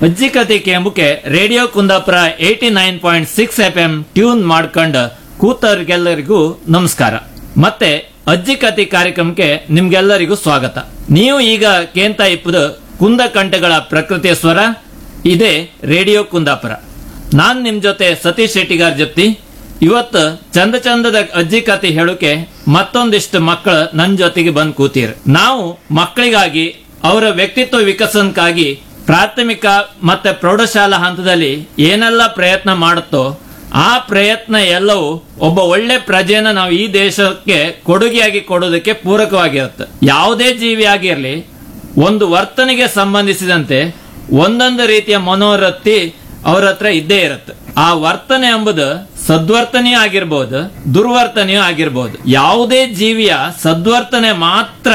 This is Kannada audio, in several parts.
ಅಜ್ಜಿ ಕತೆ ಕೇಂಬುಕೆ radio Kundapura eighty nine point six F M tune ಮಾಡ್ಕೊಂಡ್ ಕೂತವ್ರಿಗೆಲ್ಲರಿಗೂ ನಮಸ್ಕಾರ ಮತ್ತೆ ಅಜ್ಜಿ ಕತೆ ಕಾರ್ಯಕ್ರಮಕ್ಕೆ ನಿಮ್ಗೆಲ್ಲರಿಗೂ ಸ್ವಾಗತ ನೀವು ಈಗ ಕೇಂತ ಇಪ್ಪದು ಕುಂದ ಕಂಠಗಳ ಪ್ರಕೃತಿಯ ಸ್ವರ ಇದೇ ರೇಡಿಯೋ ಕುಂದಾಪುರ ನಾನ್ ನಿಮ್ ಜೊತೆ ಸತೀಶ್ ಶೆಟ್ಟಿಗಾರ್ ಜೊತೆ ಇವತ್ತು ಚಂದ ಚಂದದ ಅಜ್ಜಿ ಕತೆ ಹೇಳೋಕೆ ಮತ್ತೊಂದಿಷ್ಟು ಮಕ್ಕಳು ನನ್ ಜೊತೆಗೆ ಬಂದ್ ಕೂತೀರ್ ನಾವು ಮಕ್ಕಳಿಗಾಗಿ ಅವರ ವ್ಯಕ್ತಿತ್ವ ವಿಕಸನಕ್ಕಾಗಿ ಪ್ರಾಥಮಿಕ ಮತ್ತೆ ಪ್ರೌಢಶಾಲಾ ಹಂತದಲ್ಲಿ ಏನೆಲ್ಲ ಪ್ರಯತ್ನ ಮಾಡುತ್ತೋ ಆ ಪ್ರಯತ್ನ ಎಲ್ಲವೂ ಒಬ್ಬ ಒಳ್ಳೆ ಪ್ರಜೆಯನ್ನ ನಾವು ಈ ದೇಶಕ್ಕೆ ಕೊಡುಗೆಯಾಗಿ ಕೊಡೋದಕ್ಕೆ ಪೂರಕವಾಗಿರುತ್ತೆ ಯಾವುದೇ ಜೀವಿ ಆಗಿರ್ಲಿ ಒಂದು ವರ್ತನೆಗೆ ಸಂಬಂಧಿಸಿದಂತೆ ಒಂದೊಂದು ರೀತಿಯ ಮನೋವೃತ್ತಿ ಅವ್ರ ಹತ್ರ ಇದ್ದೇ ಇರುತ್ತೆ ಆ ವರ್ತನೆ ಎಂಬುದು ಸದ್ವರ್ತನೆಯೂ ಆಗಿರ್ಬೋದು ದುರ್ವರ್ತನೆಯೂ ಆಗಿರ್ಬೋದು ಯಾವುದೇ ಜೀವಿಯ ಸದ್ವರ್ತನೆ ಮಾತ್ರ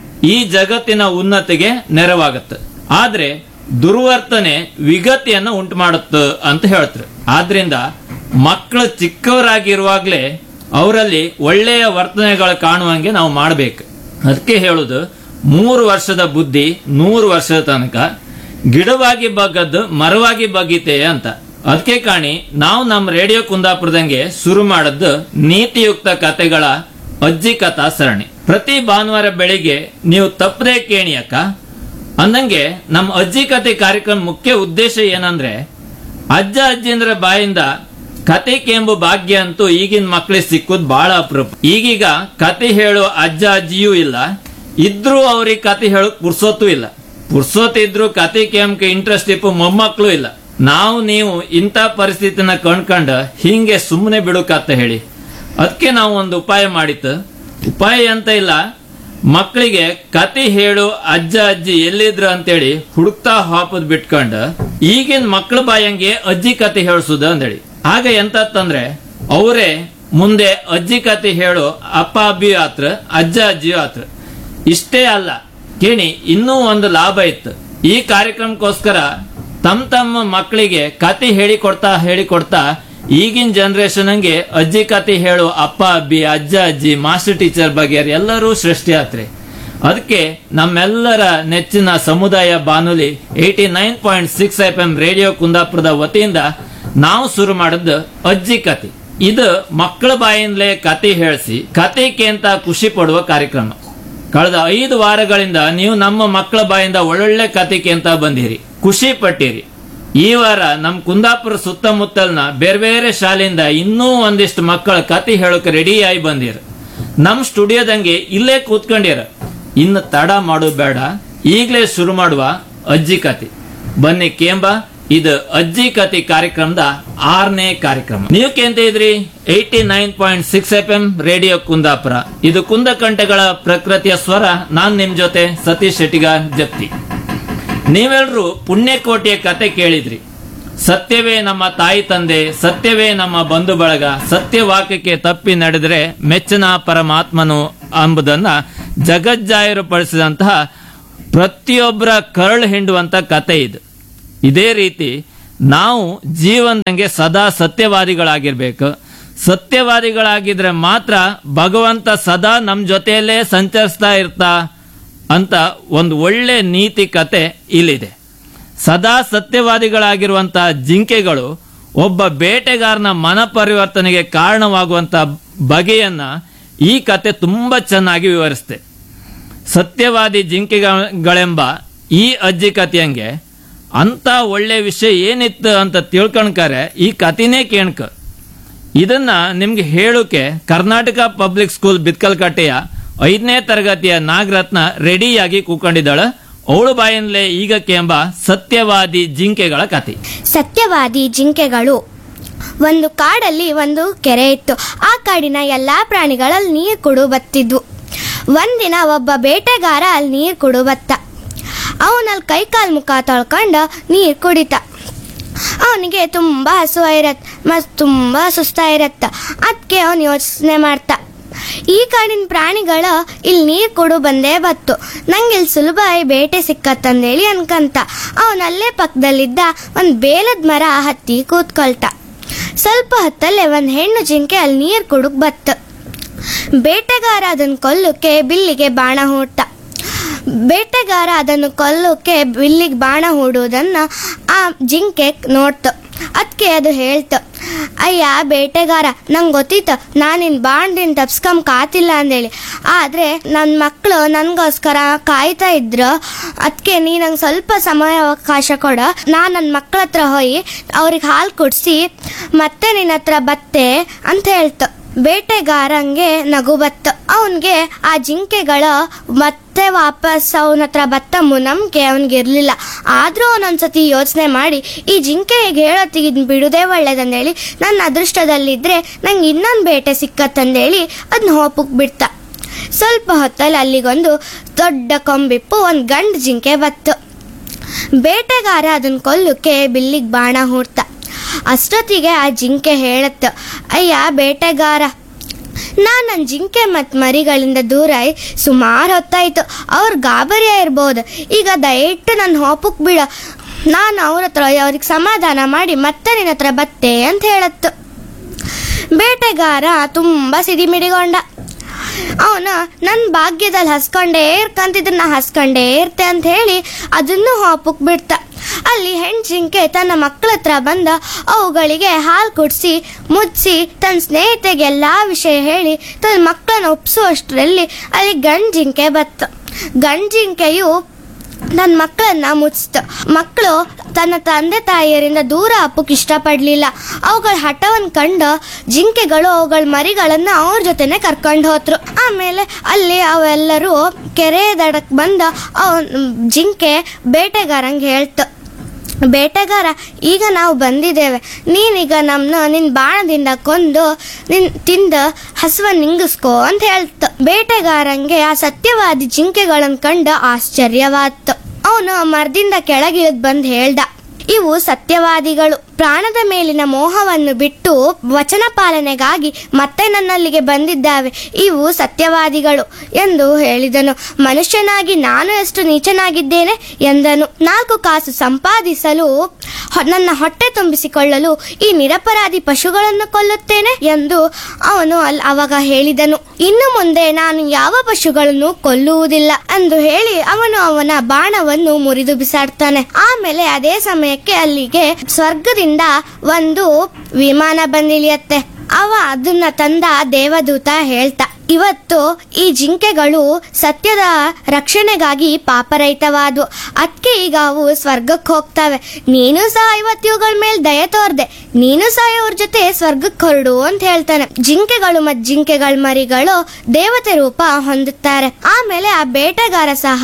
ಈ ಜಗತ್ತಿನ ಉನ್ನತಿಗೆ ನೆರವಾಗುತ್ತೆ ಆದ್ರೆ ದುರ್ವರ್ತನೆ ವಿಗತಿಯನ್ನು ಉಂಟು ಮಾಡುತ್ತೆ ಅಂತ ಹೇಳ್ತಾರೆ ಆದ್ರಿಂದ ಮಕ್ಕಳು ಚಿಕ್ಕವರಾಗಿರುವಾಗ್ಲೇ ಅವರಲ್ಲಿ ಒಳ್ಳೆಯ ವರ್ತನೆಗಳು ಕಾಣುವಂಗೆ ನಾವು ಮಾಡಬೇಕು ಅದಕ್ಕೆ ಹೇಳುದು ಮೂರು ವರ್ಷದ ಬುದ್ಧಿ ನೂರು ವರ್ಷದ ತನಕ ಗಿಡವಾಗಿ ಬಗ್ಗದ್ದು ಮರವಾಗಿ ಬಗ್ಗಿತೆ ಅಂತ ಅದಕ್ಕೆ ಕಾಣಿ ನಾವು ನಮ್ಮ ರೇಡಿಯೋ ಕುಂದಾಪುರದಂಗೆ ಶುರು ಮಾಡದ್ದು ನೀತಿಯುಕ್ತ ಕತೆಗಳ ಅಜ್ಜಿ ಕಥಾ ಸರಣಿ ಪ್ರತಿ ಭಾನುವಾರ ಬೆಳಿಗ್ಗೆ ನೀವು ತಪ್ಪದೆ ಕೇಣಿ ಅಕ್ಕ ಅಂದಂಗೆ ನಮ್ಮ ಅಜ್ಜಿ ಕತೆ ಕಾರ್ಯಕ್ರಮ ಮುಖ್ಯ ಉದ್ದೇಶ ಏನಂದ್ರೆ ಅಜ್ಜ ಅಜ್ಜಿಂದ್ರ ಬಾಯಿಂದ ಕತೆ ಕೆಂಬು ಭಾಗ್ಯ ಅಂತೂ ಈಗಿನ ಮಕ್ಕಳಿಗೆ ಸಿಕ್ಕುದ್ ಬಹಳ ಅಪರೂಪ ಈಗೀಗ ಕತೆ ಹೇಳೋ ಅಜ್ಜ ಅಜ್ಜಿಯೂ ಇಲ್ಲ ಇದ್ರೂ ಅವ್ರಿಗೆ ಕತೆ ಹೇಳೋಕ್ ಪುರ್ಸೊತ್ತು ಇಲ್ಲ ಪುರ್ಸೊತ್ ಇದ್ರು ಕತೆ ಕೆಂಬಕ್ಕೆ ಇಂಟ್ರೆಸ್ಟ್ ಇಪ್ಪು ಮೊಮ್ಮಕ್ಕಳು ಇಲ್ಲ ನಾವು ನೀವು ಇಂಥ ಪರಿಸ್ಥಿತಿನ ಕಂಡ್ಕಂಡ ಹಿಂಗೆ ಸುಮ್ಮನೆ ಬಿಡುಕತ್ತ ಹೇಳಿ ಅದಕ್ಕೆ ನಾವು ಒಂದು ಉಪಾಯ ಮಾಡಿತ್ತು ಉಪಾಯ ಅಂತ ಇಲ್ಲ ಮಕ್ಕಳಿಗೆ ಕತೆ ಹೇಳು ಅಜ್ಜ ಅಜ್ಜಿ ಎಲ್ಲಿದ್ರು ಅಂತೇಳಿ ಹುಡುಕ್ತಾ ಹಾಪದ್ ಬಿಟ್ಕೊಂಡ್ ಈಗಿನ ಮಕ್ಕಳ ಬಾಯಂಗೆ ಅಜ್ಜಿ ಕತೆ ಹೇಳ್ಸುದ ಅಂದೇಳಿ ಆಗ ಎಂತಂದ್ರೆ ಅವರೇ ಮುಂದೆ ಅಜ್ಜಿ ಕತೆ ಹೇಳು ಅಪ್ಪ ಅಬ್ಬಿಯು ಆತ್ರ ಅಜ್ಜ ಅಜ್ಜಿಯು ಆತ್ರ ಇಷ್ಟೇ ಅಲ್ಲ ಕೇಳಿ ಇನ್ನೂ ಒಂದು ಲಾಭ ಇತ್ತು ಈ ಕಾರ್ಯಕ್ರಮಕ್ಕೋಸ್ಕರ ತಮ್ಮ ತಮ್ಮ ಮಕ್ಕಳಿಗೆ ಕತೆ ಹೇಳಿಕೊಡ್ತಾ ಹೇಳಿಕೊಡ್ತಾ ಈಗಿನ ಜನರೇಷನ್ ಹಂಗೆ ಅಜ್ಜಿ ಕತೆ ಹೇಳು ಅಪ್ಪ ಅಬ್ಬಿ ಅಜ್ಜ ಅಜ್ಜಿ ಮಾಸ್ಟರ್ ಟೀಚರ್ ಬಗ್ಗೆ ಎಲ್ಲರೂ ಸೃಷ್ಟಿ ಆತ್ರಿ ಅದಕ್ಕೆ ನಮ್ಮೆಲ್ಲರ ನೆಚ್ಚಿನ ಸಮುದಾಯ ಬಾನುಲಿ eighty nine point six F M radio ಕುಂದಾಪುರದ ವತಿಯಿಂದ ನಾವು ಶುರು ಮಾಡಿದ್ದು ಅಜ್ಜಿ ಕತೆ ಇದು ಮಕ್ಕಳ ಬಾಯಿಂದಲೇ ಕತೆ ಹೇಳಿಸಿ ಕತೆಗೆ ಅಂತ ಖುಷಿ ಪಡುವ ಕಾರ್ಯಕ್ರಮ ಕಳೆದ ಐದು ವಾರಗಳಿಂದ ನೀವು ನಮ್ಮ ಮಕ್ಕಳ ಬಾಯಿಂದ ಒಳ್ಳೊಳ್ಳೆ ಕತೆಗೆ ಅಂತ ಬಂದಿರಿ ಖುಷಿ ಪಟ್ಟಿರಿ ಈ ವಾರ ನಮ್ ಕುಂದಾಪುರ ಸುತ್ತಮುತ್ತಲ್ನ ಬೇರೆ ಬೇರೆ ಶಾಲೆಯಿಂದ ಇನ್ನೂ ಒಂದಿಷ್ಟು ಮಕ್ಕಳ ಕತೆ ಹೇಳೋಕೆ ರೆಡಿ ಆಗಿ ಬಂದಿರ ನಮ್ ಸ್ಟುಡಿಯೋದಂಗೆ ಇಲ್ಲೇ ಕೂತ್ಕೊಂಡಿರ ಇನ್ನು ತಡ ಮಾಡೋದು ಬೇಡ ಈಗಲೇ ಶುರು ಮಾಡುವ ಅಜ್ಜಿ ಕತೆ ಬನ್ನಿ ಕೇಂಬ ಇದು ಅಜ್ಜಿ ಕತೆ ಕಾರ್ಯಕ್ರಮದ ಆರನೇ ಕಾರ್ಯಕ್ರಮ ನೀವು ಕೇಂತ ಇದ್ರಿ eighty nine point six F M radio Kundapura ಇದು ಕುಂದಕಂಠಗಳ ಪ್ರಕೃತಿಯ ಸ್ವರ ನಾನ್ ನಿಮ್ ಜೊತೆ ಸತೀಶ್ ಶೆಟ್ಟಿಗಾರ್ ಜಪ್ತಿ ನೀವೆಲ್ಲರೂ ಪುಣ್ಯಕೋಟಿಯ ಕತೆ ಕೇಳಿದ್ರಿ ಸತ್ಯವೇ ನಮ್ಮ ತಾಯಿ ತಂದೆ ಸತ್ಯವೇ ನಮ್ಮ ಬಂಧು ಬಳಗ ಸತ್ಯವಾಕ್ಯಕ್ಕೆ ತಪ್ಪಿ ನಡೆದರೆ ಮೆಚ್ಚನ ಪರಮಾತ್ಮನು ಎಂಬುದನ್ನ ಜಗಜ್ಜಾಯರು ಪಡಿಸಿದಂತಹ ಪ್ರತಿಯೊಬ್ಬರ ಕರಳು ಹಿಂಡುವಂತ ಕತೆ ಇದು ಇದೇ ರೀತಿ ನಾವು ಜೀವನದಂಗೆ ಸದಾ ಸತ್ಯವಾದಿಗಳಾಗಿರ್ಬೇಕು ಸತ್ಯವಾದಿಗಳಾಗಿದ್ರೆ ಮಾತ್ರ ಭಗವಂತ ಸದಾ ನಮ್ಮ ಜೊತೆಯಲ್ಲೇ ಸಂಚರಿಸ್ತಾ ಇರ್ತಾ ಅಂತ ಒಂದು ಒಳ್ಳೆ ನೀತಿ ಕತೆ ಇಲ್ಲಿದೆ ಸದಾ ಸತ್ಯವಾದಿಗಳಾಗಿರುವಂತಹ ಜಿಂಕೆಗಳು ಒಬ್ಬ ಬೇಟೆಗಾರನ ಮನ ಪರಿವರ್ತನೆಗೆ ಕಾರಣವಾಗುವಂತ ಬಗೆಯನ್ನ ಈ ಕತೆ ತುಂಬಾ ಚೆನ್ನಾಗಿ ವಿವರಿಸುತ್ತೆ ಸತ್ಯವಾದಿ ಜಿಂಕೆಗಳೆಂಬ ಈ ಅಜ್ಜಿ ಕಥೆಯಂಗೆ ಅಂತ ಒಳ್ಳೆ ವಿಷಯ ಏನಿತ್ತು ಅಂತ ತಿಳ್ಕೊಂಡ್ಕರೆ ಈ ಕಥೆನೇ ಕೇಳ್ಕ ಇದನ್ನ ನಿಮ್ಗೆ ಹೇಳೋಕೆ ಕರ್ನಾಟಕ ಪಬ್ಲಿಕ್ ಸ್ಕೂಲ್ ಬಿತ್ಕಲ್ಕಟ್ಟೆಯ ಐದನೇ ತರಗತಿಯ ನಾಗರತ್ನ ರೆಡಿಯಾಗಿ ಕೂಕೊಂಡಿದ್ದಾಳ ಅವಳು ಬಾಯಿಂದಲೇ ಈಗ ಎಂಬ ಸತ್ಯವಾದಿ ಜಿಂಕೆಗಳ ಕತೆ ಸತ್ಯವಾದಿ ಜಿಂಕೆಗಳು ಒಂದು ಕಾಡಲ್ಲಿ ಒಂದು ಕೆರೆ ಇತ್ತು ಆ ಕಾಡಿನ ಎಲ್ಲ ಪ್ರಾಣಿಗಳಲ್ಲಿ ನೀರು ಕುಡು ಬತ್ತಿದ್ವು ಒಂದಿನ ಒಬ್ಬ ಬೇಟೆಗಾರ ಅಲ್ಲಿ ನೀರು ಕುಡು ಬತ್ತ ಅವನಲ್ಲಿ ಕೈ ಕಾಲು ಮುಖ ತೊಳ್ಕೊಂಡು ನೀರು ಕುಡಿತ ಅವನಿಗೆ ತುಂಬ ಹಸುವ ಇರತ್ ಮತ್ತು ತುಂಬ ಸುಸ್ತ ಇರತ್ತ ಅದಕ್ಕೆ ಅವನು ಯೋಚನೆ ಮಾಡ್ತಾ ಈ ಕಾಡಿನ ಪ್ರಾಣಿಗಳು ಇಲ್ಲಿ ನೀರು ಕೊಡು ಬಂದೇ ಬತ್ತು ನಂಗೆ ಇಲ್ಲಿ ಸುಲಭ ಆಗಿ ಬೇಟೆ ಸಿಕ್ಕತ್ತಂದೇಳಿ ಅನ್ಕಂತ ಅವನಲ್ಲೇ ಪಕ್ಕದಲ್ಲಿದ್ದ ಒಂದು ಬೇಲದ ಮರ ಹತ್ತಿ ಕೂತ್ಕೊಳ್ತ ಸ್ವಲ್ಪ ಹೊತ್ತಲ್ಲೇ ಒಂದು ಹೆಣ್ಣು ಜಿಂಕೆ ಅಲ್ಲಿ ನೀರು ಕುಡುಕ್ ಬತ್ತು ಬೇಟೆಗಾರ ಅದನ್ನ ಕೊಲ್ಲಕ್ಕೆ ಬಿಲ್ಲಿಗೆ ಬಾಣ ಹೂಟ ಬೇಟೆಗಾರ ಅದನ್ನು ಕೊಲ್ಲೋಕೆ ಬಿಲ್ಲಿಗೆ ಬಾಣ ಹೂಡುವುದನ್ನು ಆ ಜಿಂಕೆ ನೋಡ್ತು ಅದಕ್ಕೆ ಅದು ಹೇಳ್ತು ಅಯ್ಯ ಬೇಟೆಗಾರ ನಂಗೆ ಗೊತ್ತಿತ್ತು ನಾನು ನಿನ್ನ ಬಾಂಡಿನ ತಪ್ಸ್ಕೊಂಡ್ ಕಾತಿಲ್ಲ ಅಂದೇಳಿ ಆದರೆ ನನ್ನ ಮಕ್ಕಳು ನನಗೋಸ್ಕರ ಕಾಯ್ತಾ ಇದ್ರು ಅದಕ್ಕೆ ನೀ ನಂಗೆ ಸ್ವಲ್ಪ ಸಮಯ ಅವಕಾಶ ಕೊಡ ನಾನು ನನ್ನ ಮಕ್ಕಳ ಹತ್ರ ಹೋಗಿ ಅವ್ರಿಗೆ ಹಾಲು ಕುಡಿಸಿ ಮತ್ತೆ ನಿನ್ನ ಹತ್ರ ಬತ್ತೆ ಅಂತ ಹೇಳ್ತು ಬೇಟೆಗಾರಂಗೆ ನಗು ಬತ್ತು ಅವನಿಗೆ ಆ ಜಿಂಕೆಗಳ ಮತ್ತೆ ವಾಪಸ್ ಅವನ ಹತ್ರ ಬತ್ತ ನಂಬಿಕೆ ಅವನಿಗಿರ್ಲಿಲ್ಲ ಆದರೂ ಅವನೊಂದ್ಸತಿ ಯೋಚನೆ ಮಾಡಿ ಈ ಜಿಂಕೆಗೆ ಹೇಳೋತ್ತಿಗೆ ಇದ್ನ ಬಿಡುದೇ ಒಳ್ಳೇದಂದೇಳಿ ನನ್ನ ಅದೃಷ್ಟದಲ್ಲಿದ್ದರೆ ನಂಗೆ ಇನ್ನೊಂದು ಬೇಟೆ ಸಿಕ್ಕತ್ತಂದೇಳಿ ಅದನ್ನ ಹೋಪಕ್ಕೆ ಬಿಡ್ತ ಸ್ವಲ್ಪ ಹೊತ್ತಲ್ಲಿ ಅಲ್ಲಿಗೊಂದು ದೊಡ್ಡ ಕೊಂಬಿಪ್ಪು ಒಂದು ಗಂಡು ಜಿಂಕೆ ಬತ್ತು ಬೇಟೆಗಾರ ಅದನ್ನ ಕೊಲ್ಲುಕ್ಕೆ ಬಿಲ್ಲಿಗೆ ಬಾಣ ಹೂಡ್ತ ಅಷ್ಟೊತ್ತಿಗೆ ಆ ಜಿಂಕೆ ಹೇಳತ್ತು ಅಯ್ಯ ಬೇಟೆಗಾರ ನಾನು ನನ್ನ ಜಿಂಕೆ ಮತ್ತು ಮರಿಗಳಿಂದ ದೂರ ಸುಮಾರು ಹೊತ್ತಾಯ್ತು ಅವ್ರು ಗಾಬರಿಯ ಇರ್ಬೋದು ಈಗ ದಯವಿಟ್ಟು ನನ್ನ ಹೋಪಕ್ಕೆ ಬಿಡ ನಾನು ಅವ್ರ ಹತ್ರ ಅವ್ರಿಗೆ ಸಮಾಧಾನ ಮಾಡಿ ಮತ್ತೆ ನಿನ್ನ ಹತ್ರ ಬತ್ತೆ ಅಂತ ಹೇಳತ್ತು ಬೇಟೆಗಾರ ತುಂಬ ಸಿಡಿಮಿಡಿಗೊಂಡ ಅವನು ನನ್ನ ಭಾಗ್ಯದಲ್ಲಿ ಹಸ್ಕೊಂಡೇ ಇರ್ಕಂತಿದ್ರೆ ನಾ ಹಸ್ಕೊಂಡೇ ಇರ್ತೆ ಅಂತ ಹೇಳಿ ಅದನ್ನು ಹಾಪಕ್ ಬಿಡ್ತ ಅಲ್ಲಿ ಹೆಣ್ ಜಿಂಕೆ ತನ್ನ ಮಕ್ಕಳ ಹತ್ರ ಬಂದ ಅವುಗಳಿಗೆ ಹಾಲು ಕುಡಿಸಿ ಮುಚ್ಚಿಸಿ ತನ್ನ ಸ್ನೇಹಿತೆಗೆಲ್ಲ ವಿಷಯ ಹೇಳಿ ತನ್ನ ಮಕ್ಕಳನ್ನ ಒಪ್ಸುವಷ್ಟರಲ್ಲಿ ಅಲ್ಲಿ ಗಂಡು ಜಿಂಕೆ ಬತ್ತು ಗಂಡು ಜಿಂಕೆಯು ನನ್ನ ಮಕ್ಕಳನ್ನ ಮುಚ್ಚಿತು ಮಕ್ಕಳು ತನ್ನ ತಂದೆ ತಾಯಿಯರಿಂದ ದೂರ ಅಪ್ಪಕ್ಕೆ ಇಷ್ಟಪಡಲಿಲ್ಲ ಅವುಗಳ ಹಠವನ್ನು ಕಂಡು ಜಿಂಕೆಗಳು ಅವುಗಳ ಮರಿಗಳನ್ನು ಅವ್ರ ಜೊತೆನೆ ಕರ್ಕೊಂಡು ಹೋದ್ರು ಆಮೇಲೆ ಅಲ್ಲಿ ಅವೆಲ್ಲರೂ ಕೆರೆ ದಡಕ್ಕೆ ಬಂದ ಅವನ್ ಜಿಂಕೆ ಬೇಟೆಗಾರಂಗೆ ಹೇಳ್ತು ಬೇಟೆಗಾರ ಈಗ ನಾವು ಬಂದಿದ್ದೇವೆ ನೀನೀಗ ನಮ್ಮನ್ನ ನಿನ್ನ ಬಾಣದಿಂದ ಕೊಂದು ನಿನ್ ತಿಂದು ಹಸುವ ನಿಂಗಿಸ್ಕೋ ಅಂತ ಹೇಳ್ತು ಬೇಟೆಗಾರಂಗೆ ಆ ಸತ್ಯವಾದಿ ಜಿಂಕೆಗಳನ್ನು ಕಂಡು ಆಶ್ಚರ್ಯವಾಯ್ತು ಅವನು ಮರದಿಂದ ಕೆಳಗಿಳಿದು ಬಂದು ಹೇಳ್ದ ಇವು ಸತ್ಯವಾದಿಗಳು ಪ್ರಾಣದ ಮೇಲಿನ ಮೋಹವನ್ನು ಬಿಟ್ಟು ವಚನ ಪಾಲನೆಗಾಗಿ ಮತ್ತೆ ನನ್ನಲ್ಲಿಗೆ ಬಂದಿದ್ದಾವೆ ಇವು ಸತ್ಯವಾದಿಗಳು ಎಂದು ಹೇಳಿದನು ಮನುಷ್ಯನಾಗಿ ನಾನು ಎಷ್ಟು ನೀಚನಾಗಿದ್ದೇನೆ ಎಂದನು ನಾಲ್ಕು ಕಾಸು ಸಂಪಾದಿಸಲು ಹೊ- ನನ್ನ ಹೊಟ್ಟೆ ತುಂಬಿಸಿಕೊಳ್ಳಲು ಈ ನಿರಪರಾಧಿ ಪಶುಗಳನ್ನು ಕೊಲ್ಲುತ್ತೇನೆ ಎಂದು ಅವನು ಅಲ್ ಅವಾಗ ಹೇಳಿದನು ಇನ್ನು ಮುಂದೆ ನಾನು ಯಾವ ಪಶುಗಳನ್ನು ಕೊಲ್ಲುವುದಿಲ್ಲ ಎಂದು ಹೇಳಿ ಅವನು ಅವನ ಬಾಣವನ್ನು ಮುರಿದು ಬಿಸಾಡ್ತಾನೆ ಆಮೇಲೆ ಅದೇ ಸಮಯಕ್ಕೆ ಅಲ್ಲಿಗೆ ಸ್ವರ್ಗದಿಂದ ಒಂದು ವಿಮಾನ ಬಂದಿಳಿಯತ್ತೆ ಅವ ಅದನ್ನ ತಂದ ದೇವದೂತ ಹೇಳ್ತಾ ಇವತ್ತು ಈ ಜಿಂಕೆಗಳು ಸತ್ಯದ ರಕ್ಷಣೆಗಾಗಿ ಪಾಪರಹಿತವಾದವು ಅದಕ್ಕೆ ಈಗ ಅವು ಸ್ವರ್ಗಕ್ಕೆ ಹೋಗ್ತವೆ ನೀನು ಸಹ ಇವತ್ತು ಇವುಗಳ ಮೇಲೆ ದಯ ತೋರ್ದೆ ನೀನು ಸಹ ಇವ್ರ ಜೊತೆ ಸ್ವರ್ಗಕ್ಕೆ ಹೊರಡು ಅಂತ ಹೇಳ್ತಾನೆ ಜಿಂಕೆಗಳು ಮತ್ತು ಜಿಂಕೆಗಳ ಮರಿಗಳು ದೇವತೆ ರೂಪ ಹೊಂದುತ್ತಾರೆ ಆಮೇಲೆ ಆ ಬೇಟೆಗಾರ ಸಹ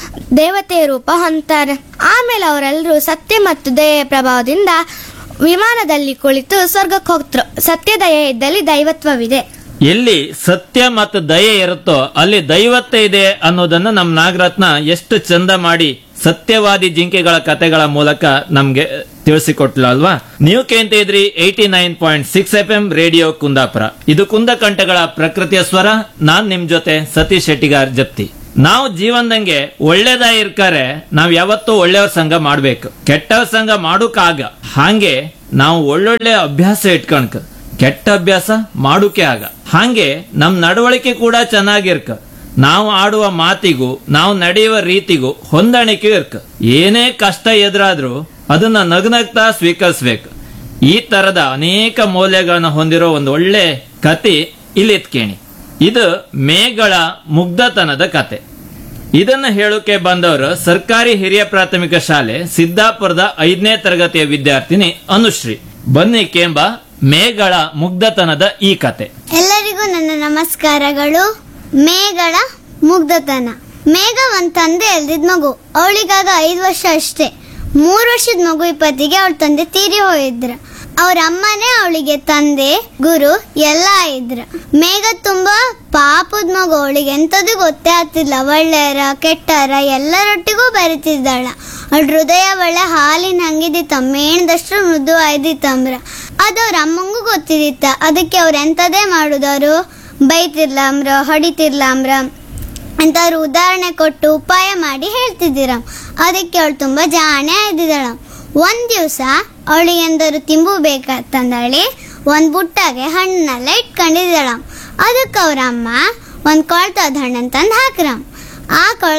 ದೇವತೆಯ ರೂಪ ಹೊಂದ್ತಾರೆ ಆಮೇಲೆ ಅವರೆಲ್ಲರೂ ಸತ್ಯ ಮತ್ತು ದಯೆಯ ಪ್ರಭಾವದಿಂದ ವಿಮಾನದಲ್ಲಿ ಕುಳಿತು ಸ್ವರ್ಗಕ್ಕೆ ಹೋಗ್ತರು ಸತ್ಯ ದಯೆ ಇದ್ದಲ್ಲಿ ದೈವತ್ವವಿದೆ ಎಲ್ಲಿ ಸತ್ಯ ಮತ್ತು ದಯೆ ಇರುತ್ತೋ ಅಲ್ಲಿ ದೈವತ್ವ ಇದೆ ಅನ್ನೋದನ್ನ ನಮ್ ನಾಗರತ್ನ ಎಷ್ಟು ಚಂದ ಮಾಡಿ ಸತ್ಯವಾದಿ ಜಿಂಕೆಗಳ ಕತೆಗಳ ಮೂಲಕ ನಮ್ಗೆ ತಿಳಿಸಿಕೊಟ್ಲು ಅಲ್ವಾ ನೀವು ಕೇಳ್ತಾ ಇದ್ರಿ eighty nine point six F M radio Kundapura ಇದು ಕುಂದಕಂಠಗಳ ಪ್ರಕೃತಿಯ ಸ್ವರ ನಾನ್ ನಿಮ್ ಜೊತೆ ಸತೀಶ್ ಶೆಟ್ಟಿಗಾರ್ ಜಪ್ತಿ ನಾವು ಜೀವನದಂಗೆ ಒಳ್ಳೇದಾಗಿ ಇರ್ಕಾರೆ ನಾವ್ ಯಾವತ್ತೂ ಒಳ್ಳೆಯವ್ರ ಸಂಘ ಮಾಡ್ಬೇಕು ಕೆಟ್ಟವ್ರ ಸಂಘ ಮಾಡೋಕಾಗ ಹಾಗೆ ನಾವು ಒಳ್ಳೊಳ್ಳೆ ಅಭ್ಯಾಸ ಇಟ್ಕಣಕ್ ಕೆಟ್ಟ ಅಭ್ಯಾಸ ಮಾಡುಕೆ ಆಗ ಹಾಗೆ ನಮ್ ನಡವಳಿಕೆ ಕೂಡ ಚೆನ್ನಾಗಿರ್ಕ ನಾವು ಆಡುವ ಮಾತಿಗೂ ನಾವು ನಡೆಯುವ ರೀತಿಗೂ ಹೊಂದಾಣಿಕೆ ಇರ್ಕ ಏನೇ ಕಷ್ಟ ಎದುರಾದ್ರೂ ಅದನ್ನ ನಗ್ನಗ್ತಾ ಸ್ವೀಕರಿಸ್ಬೇಕು ಈ ತರದ ಅನೇಕ ಮೌಲ್ಯಗಳನ್ನ ಹೊಂದಿರೋ ಒಂದು ಒಳ್ಳೆ ಕತೆ ಇಲ್ಲಿ ಕೇಳಿ ಇದು ಮೇಗಳ ಮುಗ್ಧತನದ ಕತೆ ಇದನ್ನ ಹೇಳೋಕೆ ಬಂದವರು ಸರ್ಕಾರಿ ಹಿರಿಯ ಪ್ರಾಥಮಿಕ ಶಾಲೆ ಸಿದ್ದಾಪುರದ ಐದನೇ ತರಗತಿಯ ವಿದ್ಯಾರ್ಥಿನಿ ಅನುಶ್ರೀ ಬನ್ನಿ ಕೇಂಬ ಮೇಗಳ ಮುಗ್ಧತನದ ಈ ಕತೆ ಎಲ್ಲರಿಗೂ ನನ್ನ ನಮಸ್ಕಾರಗಳು ಮೇಘಳ ಮುಗ್ಧತನ ಮೇಘ ಒಂದ್ ತಂದೆ ಎಲ್ದಿದ್ ಮಗು ಅವಳಿಗಾಗ ಐದು ವರ್ಷ ಅಷ್ಟೇ ಮೂರು ವರ್ಷದ ಮಗು ಇಪ್ಪತ್ತಿಗೆ ಅವಳ ತಂದೆ ತೀರಿ ಹೋಗಿದ್ರ ಅವ್ರ ಅಮ್ಮನೇ ಅವಳಿಗೆ ತಂದೆ ಗುರು ಎಲ್ಲ ಇದ್ರ ಮೇಘ ತುಂಬಾ ಪಾಪದ ಮಗು ಅವಳಿಗೆ ಎಂಥದ್ದು ಗೊತ್ತೇ ಆಗ್ತಿಲ್ಲ ಒಳ್ಳೆಯರ ಕೆಟ್ಟರ ಎಲ್ಲರೊಟ್ಟಿಗೂ ಬೆರಿತಿದ್ದಾಳ ಅವಳ ಹೃದಯ ಒಳ್ಳೆ ಹಾಲಿನ ಹಂಗಿದಿತ್ತ ಮೇಣದಷ್ಟು ಮೃದು ಆಯ್ದಿತ್ತಂಬ್ರ ಅದು ಅವ್ರ ಅಮ್ಮಂಗೂ ಗೊತ್ತಿದಿತ್ತ ಅದಕ್ಕೆ ಅವ್ರು ಎಂಥದೇ ಮಾಡುದವರು ಬೈತಿರ್ಲಾಮ್ರ ಹೊಡಿತಿರ್ಲಾಮ್ರ ಅಂತ ಅವ್ರು ಉದಾಹರಣೆ ಕೊಟ್ಟು ಉಪಾಯ ಮಾಡಿ ಹೇಳ್ತಿದ್ದೀರ ಅದಕ್ಕೆ ಅವಳು ತುಂಬಾ ಜಾಣೆ ಆಯ್ದಿದ್ದಾಳ ಒಂದ್ ದಿವಸ ಅವಳಿಗೆ ಎಂದರು ತಿಂಬು ಬೇಕಂತಂದಳಿ ಒಂದ್ ಬುಟ್ಟಾಗೆ ಹಣ್ಣನ್ನೆಲ್ಲ ಇಟ್ಕೊಂಡಿದ್ದಾಳ ಅದಕ್ಕೆ ಅವ್ರ ಅಮ್ಮ ಒಂದ್ ಕೊಳ್ತದ ಹಣ್ಣನ್ ತಂದು ಹಾಕ್ರಮ್ ಆ ಕೊಳ್ತ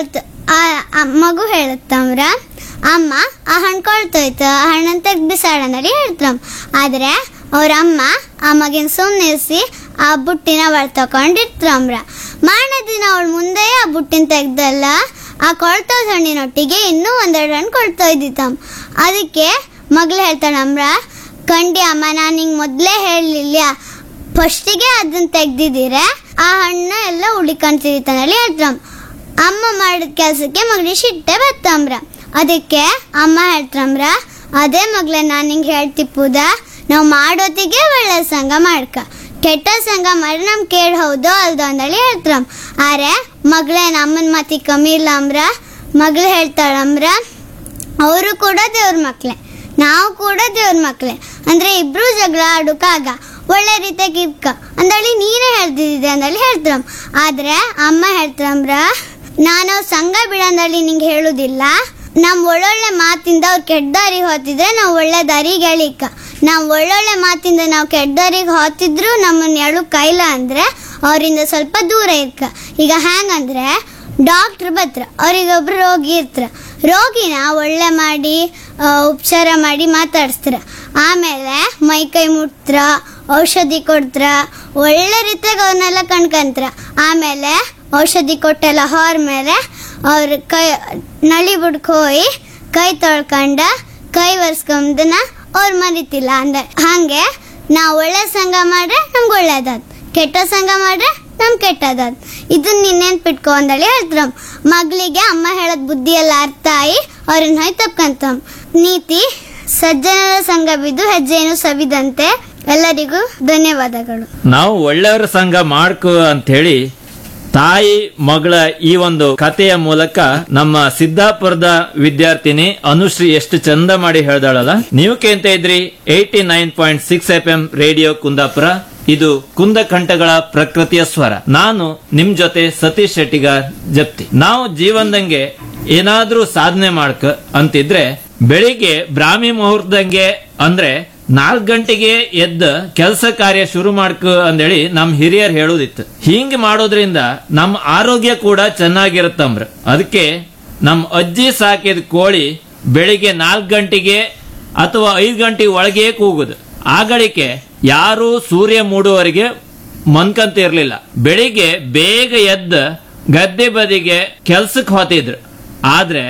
ಆ ಆ ಮಗು ಹೇಳುತ್ತಮ್ರ ಅಮ್ಮ ಆ ಹಣ್ಣು ಕೊಳ್ತೋಯ್ತು ಆ ಹಣ್ಣನ್ನು ತೆಗ್ದು ಬಿಸಾಡಂದೇಳಿ ಹೇಳ್ತಮ್ ಆದ್ರೆ ಅವ್ರ ಅಮ್ಮ ಆ ಮಗಿನ ಸುಮ್ಮನಿರಿಸಿ ಆ ಬುಟ್ಟಿನ ಒಳ ತಕೊಂಡಿರ್ತ್ರಮ್ರ ಮಾರನೇ ದಿನ ಅವಳು ಮುಂದೆ ಆ ಬುಟ್ಟಿನ ತೆಗ್ದಲ್ಲ ಆ ಕೊಳ್ತೋದ್ ಹಣ್ಣಿನೊಟ್ಟಿಗೆ ಇನ್ನೂ ಒಂದೆರಡು ಹಣ್ಣು ಕೊಳ್ತೊಯ್ದಿತ್ತಮ್ ಅದಕ್ಕೆ ಮಗಳು ಹೇಳ್ತಾಳಮ್ರ ಕಂಡಿ ಅಮ್ಮ ನಾನು ಹಿಂಗೆ ಮೊದಲೇ ಹೇಳಲಿಲ್ಲ ಫಸ್ಟಿಗೆ ಅದನ್ನ ತೆಗ್ದಿದ್ದೀರ ಆ ಹಣ್ಣು ಎಲ್ಲ ಉಳಿಕೊಂತಿರ್ತಾನಲ್ಲಿ ಹೇಳ್ತಾಮ್ ಅಮ್ಮ ಮಾಡಿದ ಕೆಲಸಕ್ಕೆ ಮಗಳಿಗೆ ಸಿಟ್ಟೆ ಬತ್ತಂಬ್ರ ಅದಕ್ಕೆ ಅಮ್ಮ ಹೇಳ್ತಾಮ್ರ ಅದೇ ಮಗ್ಳೆ ನಾನು ಹಿಂಗೆ ಹೇಳ್ತಿಪ್ಪುದ ನಾವು ಮಾಡೋತಿಗೆ ಒಳ್ಳೆ ಸಂಘ ಮಾಡ್ಕ ಕೆಟ್ಟ ಸಂಘ ಮಾಡಿ ನಮ್ ಕೇಳ್ ಹೌದೋ ಅಲ್ದೋ ಅಂದಳಿ ಹೇಳ್ತಾಮ್ ಆರೆ ಮಗಳೇ ನಮ್ಮನ್ ಮಾತಿ ಕಮ್ಮಿ ಇಲ್ಲ ಅಂಬ್ರ ಮಗಳು ಹೇಳ್ತಾಳಂಬ್ರ ಅವರು ಕೂಡ ದೇವ್ರ ಮಕ್ಳೇ ನಾವು ಕೂಡ ದೇವ್ರ ಮಕ್ಳೇ ಅಂದ್ರೆ ಇಬ್ರು ಜಗಳ ಆಡೋಕಾಗ ಒಳ್ಳೆ ರೀತಿಯಾಗಿ ಇರ್ಕ ಅಂದಳಿ ನೀನೇ ಹೇಳ್ತಿದ್ದೆ ಅಂದಳಿ ಹೇಳ್ತಾರಮ್ ಆದ್ರೆ ಅಮ್ಮ ಹೇಳ್ತಾರಮ್ರ ನಾನು ಸಂಘ ಬಿಡಂದಳಿ ನಿಂಗೆ ಹೇಳುದಿಲ್ಲ ನಮ್ ಒಳ್ಳೊಳ್ಳೆ ಮಾತಿಂದ ಅವ್ರು ಕೆಟ್ಟ ದಾರಿಗೆ ಹೋತಿದ್ರೆ ನಾವು ಒಳ್ಳೆ ದಾರಿಗೆ ಎಳಿಕ ನಾವು ಒಳ್ಳೊಳ್ಳೆ ಮಾತಿಂದ ನಾವು ಕೆಟ್ಟ ದಾರಿಗೆ ಹೋತಿದ್ರು ನಮ್ಮನ್ನ ಎಳು ಕೈಲ ಅಂದ್ರೆ ಅವರಿಂದ ಸ್ವಲ್ಪ ದೂರ ಇರ್ಕ ಈಗ ಹ್ಯಾಂಗಂದ್ರೆ ಡಾಕ್ಟ್ರ್ ಬತ್ರ ಅವ್ರಿಗೊಬ್ರು ರೋಗಿ ಇರ್ತಾರ ರೋಗಿನ ಒಳ್ಳೆ ಮಾಡಿ ಆ, ಉಪಚಾರ ಮಾಡಿ ಮಾತಾಡಿಸ್ತಾರ ಆಮೇಲೆ ಮೈ ಕೈ ಮುಟ್ತ್ರ ಔಷಧಿ ಕೊಡ್ತಾರ ಒಳ್ಳೆ ರೀತಿಯಾಗಿ ಅವನ್ನೆಲ್ಲ ಕಣ್ಕಂತ್ರ ಆಮೇಲೆ ಔಷಧಿ ಕೊಟ್ಟೆಲ್ಲ ಹೊರ ಮೇಲೆ ಅವ್ರ ಕೈ ನಳಿ ಬಿಡ್ಕ್ ಹೋಗಿ ಕೈ ತೊಳ್ಕೊಂಡ ಕೈ ಒರೆಸ್ಕೊಂಬದನ್ನ ಅವ್ರು ಮರಿತಿಲ್ಲ ಅಂದ್ರೆ ಹಾಗೆ ನಾವು ಒಳ್ಳೆ ಸಂಘ ಮಾಡ್ರೆ ನಮ್ಗೆ ಒಳ್ಳೇದಾದ್ ಕೆಟ್ಟ ಸಂಘ ಮಾಡ್ರೆ ನಮ್ ಕೆಟ್ಟದಾದ್ ಇದನ್ನ ನೀನೇನ್ ಬಿಟ್ಕೊ ಅಂದಳಿ ಹೇಳ್ತಾರ ಮಗಳಿಗೆ ಅಮ್ಮ ಹೇಳದ್ ಬುದ್ಧಿ ಎಲ್ಲ ಅರ್ಥ ಆಗಿ ಅವ್ರನ್ನ ಹೊಯ್ ತಪ್ಕಂತಮ್ ನೀತಿ ಸಜ್ಜನರ ಸಂಘ ಬಿದ್ದು ಹೆಜ್ಜೆಯನ್ನು ಸವಿದಂತೆ ಎಲ್ಲರಿಗೂ ಧನ್ಯವಾದಗಳು ನಾವು ಒಳ್ಳೆಯವರ ಸಂಘ ಮಾಡ್ಕೋ ಅಂತ ಹೇಳಿ ತಾಯಿ ಮಗಳ ಈ ಒಂದು ಕಥೆಯ ಮೂಲಕ ನಮ್ಮ ಸಿದ್ದಾಪುರದ ವಿದ್ಯಾರ್ಥಿನಿ ಅನುಶ್ರೀ ಎಷ್ಟು ಚಂದ ಮಾಡಿ ಹೇಳ್ದಾಳಲ್ಲ ನೀವು ಕೇಳ್ತಾ ಇದ್ರಿ eighty nine point six F M radio Kundapura ಇದು ಕುಂದಕಂಠಗಳ ಪ್ರಕೃತಿಯ ಸ್ವರ ನಾನು ನಿಮ್ ಜೊತೆ ಸತೀಶ್ ಶೆಟ್ಟಿಗಾರ್ ಜಪ್ತಿ ನಾವು ಜೀವನದಂಗೆ ಏನಾದ್ರೂ ಸಾಧನೆ ಮಾಡ್ಕ ಅಂತಿದ್ರೆ ಬೆಳಿಗ್ಗೆ ಬ್ರಾಹ್ಮಿ ಮುಹೂರ್ತದಂಗೆ ಅಂದ್ರೆ ನಾಲ್ಕು ಗಂಟೆಗೆ ಎದ್ದ ಕೆಲಸ ಕಾರ್ಯ ಶುರು ಮಾಡ್ಕ ಅಂದೇಳಿ ನಮ್ ಹಿರಿಯರ್ ಹೇಳುದಿತ್ತು ಹಿಂಗ್ ಮಾಡೋದ್ರಿಂದ ನಮ್ ಆರೋಗ್ಯ ಕೂಡ ಚೆನ್ನಾಗಿರುತ್ತಂಬ್ರ ಅದಕ್ಕೆ ನಮ್ ಅಜ್ಜಿ ಸಾಕಿದ ಕೋಳಿ ಬೆಳಿಗ್ಗೆ ನಾಲ್ಕು ಗಂಟೆಗೆ ಅಥವಾ ಐದು ಗಂಟೆ ಒಳಗೆ ಕೂಗುದು ಆಗಳಿಕೆ ಯಾರು ಸೂರ್ಯ ಮೂಡುವವರೆಗೆ ಮನ್ಕಂತಿರ್ಲಿಲ್ಲ ಬೆಳಿಗ್ಗೆ ಬೇಗ ಎದ್ದ ಗದ್ದೆ ಬದಿಗೆ ಕೆಲ್ಸಕ್ಕೆ ಹೋತಿದ್ರು ಆದ್ರೆ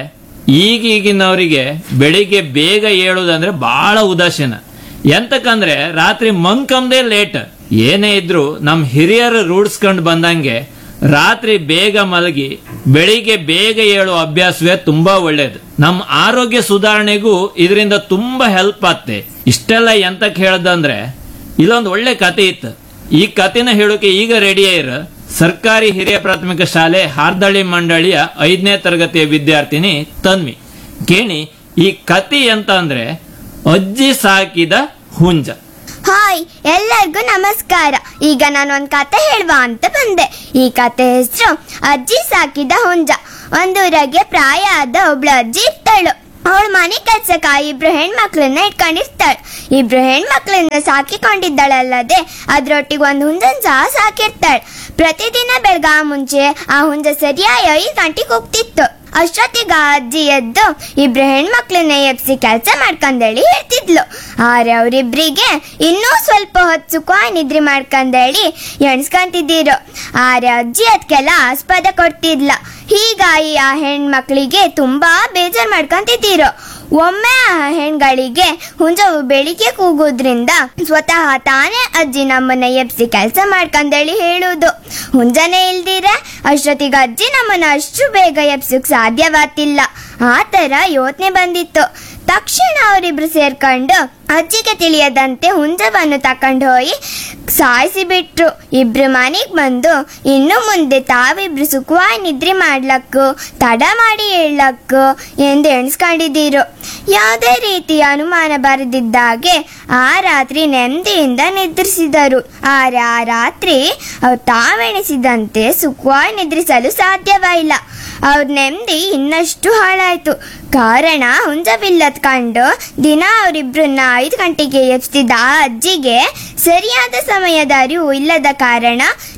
ಈಗೀಗಿನವರಿಗೆ ಬೆಳಿಗ್ಗೆ ಬೇಗ ಏಳುದಂದ್ರೆ ಬಹಳ ಉದಾಸೀನ ಎಂತಕಂದ್ರೆ ರಾತ್ರಿ ಮಂಕಂದೇ ಲೇಟ್ ಏನೇ ಇದ್ರು ನಮ್ ಹಿರಿಯರು ರೂಢಿಸ್ಕೊಂಡ್ ಬಂದಂಗೆ ರಾತ್ರಿ ಬೇಗ ಮಲಗಿ ಬೆಳಿಗ್ಗೆ ಬೇಗ ಏಳುವ ಅಭ್ಯಾಸವೇ ತುಂಬಾ ಒಳ್ಳೇದು ನಮ್ಮ ಆರೋಗ್ಯ ಸುಧಾರಣೆಗೂ ಇದರಿಂದ ತುಂಬಾ ಹೆಲ್ಪ್ ಆಗ್ತೆ ಇಷ್ಟೆಲ್ಲ ಎಂತಕ್ ಹೇಳ್ದಂದ್ರೆ ಇಲ್ಲೊಂದು ಒಳ್ಳೆ ಕತೆ ಇತ್ತು ಈ ಕತೆನ ಹೇಳೋಕೆ ಈಗ ರೆಡಿ ಇರ ಸರ್ಕಾರಿ ಹಿರಿಯ ಪ್ರಾಥಮಿಕ ಶಾಲೆ ಹಾರ್ದಳ್ಳಿ ಮಂಡಳಿಯ ಐದನೇ ತರಗತಿಯ ವಿದ್ಯಾರ್ಥಿನಿ ತನ್ವಿ ಕೇಳಿ ಈ ಕತೆ ಎಂತ ಅಂದ್ರೆ ಅಜ್ಜಿ ಸಾಕಿದ ಹುಂಜ ಹಾಯ್ ಎಲ್ಲರಿಗೂ ನಮಸ್ಕಾರ ಈಗ ನಾನು ಒಂದು ಕತೆ ಹೇಳುವ ಅಂತ ಬಂದೆ ಈ ಕತೆ ಹೆಸರು ಅಜ್ಜಿ ಸಾಕಿದ ಹುಂಜ ಒಂದೂರಾಗೆ ಪ್ರಾಯ ಆದ ಒಬ್ಳು ಅಜ್ಜಿ ಇರ್ತಾಳು ಅವಳು ಮನೆ ಕೆಲ್ಸಕ್ಕ ಇಬ್ರು ಹೆಣ್ಮಕ್ಳನ್ನ ಇಟ್ಕೊಂಡಿರ್ತಾಳೆ ಇಬ್ರು ಹೆಣ್ಮಕ್ಳನ್ನ ಸಾಕಿಕೊಂಡಿದ್ದಾಳಲ್ಲದೆ ಅದ್ರೊಟ್ಟಿಗೆ ಒಂದು ಹುಂಜನ್ ಸಹ ಸಾಕಿರ್ತಾಳೆ ಪ್ರತಿದಿನ ಬೆಳಗ ಮುಂಚೆ ಆ ಹುಂಜ ಸರಿಯಾಗಿ ಐದು ಗಂಟೆಗೆ ಹೋಗ್ತಿತ್ತು ಅಷ್ಟೊತ್ತಿಗೆ ಆ ಅಜ್ಜಿ ಎದ್ದು ಇಬ್ರು ಹೆಣ್ಮಕ್ಳನ್ನ ಎಬ್ಸಿ ಕೆಲಸ ಮಾಡ್ಕಂದೇಳಿ ಹೇಳ್ತಿದ್ಲು ಆದ್ರೆ ಅವರಿಬ್ರಿಗೆ ಇನ್ನೂ ಸ್ವಲ್ಪ ಹೊತ್ತು ಸುಖವಾಗಿ ನಿದ್ರೆ ಮಾಡ್ಕಂದೇಳಿ ಎಣ್ಸ್ಕೊಂತಿದ್ದೀರು ಆದ್ರೆ ಅಜ್ಜಿ ಅದಕ್ಕೆಲ್ಲ ಆಸ್ಪದ ಕೊಡ್ತಿದ್ಲ ಹೀಗಾಗಿ ಆ ಹೆಣ್ಮಕ್ಳಿಗೆ ತುಂಬಾ ಬೇಜಾರ್ ಮಾಡ್ಕೊಂತಿದ್ದೀರು ಒಮ್ಮೆ ಆ ಹೆಣ್ಗಳಿಗೆ ಹುಂಜವು ಬೆಳಿಗ್ಗೆ ಕೂಗೋದ್ರಿಂದ ಸ್ವತಃ ತಾನೇ ಅಜ್ಜಿ ನಮ್ಮನ್ನ ಎಬ್ಸಿ ಕೆಲಸ ಮಾಡ್ಕಂದೇಳಿ ಹೇಳುವುದು ಹುಂಜನೇ ಇಲ್ದಿರ ಅಷ್ಟೊತ್ತಿಗೆ ಅಜ್ಜಿ ನಮ್ಮನ್ನ ಅಷ್ಟು ಬೇಗ ಎಬ್ಸಕ್ ಸಾಧ್ಯವಾತಿಲ್ಲ ಆ ತರ ಯೋಚನೆ ಬಂದಿತ್ತು ತಕ್ಷಣ ಅವರಿಬ್ರು ಸೇರ್ಕೊಂಡು ಅಜ್ಜಿಗೆ ತಿಳಿಯದಂತೆ ಹುಂಜವನ್ನು ತಕೊಂಡು ಹೋಗಿ ಸಾಯಿಸಿ ಬಿಟ್ರು ಇಬ್ರು ಮನೆಗೆ ಬಂದು ಇನ್ನು ಮುಂದೆ ತಾವಿಬ್ರು ಸುಖವಾಗಿ ನಿದ್ರೆ ಮಾಡ್ಲಕ್ಕು ತಡ ಮಾಡಿ ಹೇಳಕ್ಕು ಎಂದು ಎಣಿಸ್ಕೊಂಡಿದ್ದೀರು ಯಾವುದೇ ರೀತಿಯ ಅನುಮಾನ ಬರದಿದ್ದಾಗೆ ಆ ರಾತ್ರಿ ನೆಮ್ಮದಿಯಿಂದ ನಿದ್ರಿಸಿದರು ಆದ್ರೆ ಆ ರಾತ್ರಿ ಅವ್ರು ತಾವೆಣಿಸಿದಂತೆ ಸುಖವಾಗಿ ನಿದ್ರಿಸಲು ಸಾಧ್ಯವಾಗಿಲ್ಲ ಅವ್ರ ನೆಮ್ಮದಿ ಇನ್ನಷ್ಟು ಹಾಳಾಯ್ತು ಕಾರಣ ಹುಂಜವಿಲ್ಲದ್ ಕಂಡು ದಿನ ಅವರಿಬ್ರನ್ನ ಐದು ಗಂಟೆಗೆ ಎಬ್ಸ್ತಿದ್ದ ಆ ಅಜ್ಜಿಗೆ ಸರಿಯಾದ ಸಮಯದ ಅರಿವು ಇಲ್ಲದ ಕಾರಣ